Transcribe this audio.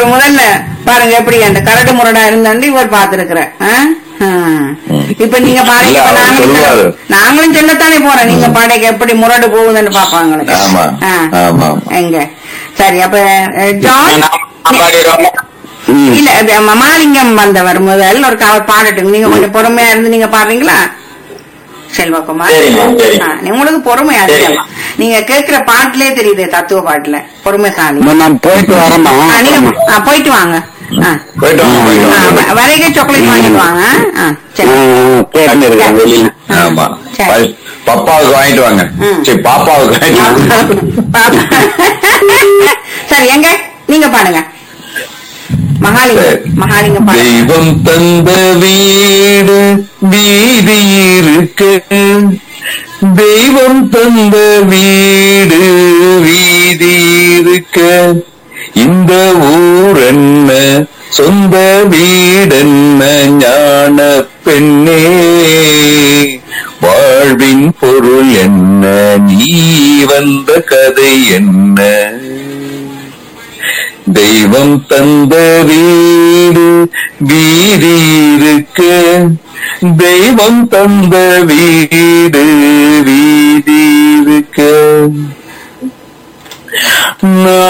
முதல்ல பாருங்க எப்படி அந்த கரடு முரடா இருந்தாண்டு இவர் பாத்துருக்கிறேன் இப்ப நீங்க பாருங்க இல்ல, இப்ப அவர் நாங்களும் சொல்லுவாரு. சொல்ல- நாங்களும் சொல்லத்தானே போறோம் நீங்க பாடைக்கு எப்படி முரடு போகுதுன்னு பாப்பாங்களுக்கு ஆமா ஆ. ஆமா எங்க சரி அப்ப அஹ், ஜான் நான் பாடிடுவோம் ம். இல்ல அது மமாலிங்கம் வந்தவர் முதல் ஒரு அவர் பாடட்டும் நீங்க கொஞ்சம் பொறுமையா இருந்து நீங்க பாடுறீங்களா செல்வகுமார் சரிங்க, சரிங்க. ஆ, நீ- உங்களுக்கு பொறுமை அதிகம் சரிங்க. நீங்க கேக்குற பாட்டுலயே தெரியுது தத்துவ பாட்டுல பொறுமைசாலி நான் போயிட்டு வரேம்மா ஆ, நீங்க ஆ, போயிட்டு வாங்க ஆ. போயிட்டு வாங்க போயிட்டு ஆ, வாங்க வ- வரைக்கும் சாக்லேட் வாங்கிட்டு வாங்க ஆ, சரி கேட்டு இருக்கேன் வெளியில ஆமா சரி. ப- பப்பாவுக்கு வாங்கிட்டு வாங்க ம். சரி பாப்பாவுக்கு வாங்கிட்டு வாங்க சரி எங்க நீங்க பாடுங்க மகாலிங்கம் சரி. மகாலிங்கம் பாடுங்க தெய்வம் தந்த வீடு வீதி இருக்கு தெய்வம் தந்த வீடு வீதி இருக்க இந்த ஊர் என்ன சொந்த வீடென்ன ஞான பெண்ணே வாழ்வின் பொருள் என்ன நீ வந்த கதை என்ன தெய்வம் தந்த வீடு வீதி இருக்க தெய்வம் தந்த வீடு வீதி இருக்க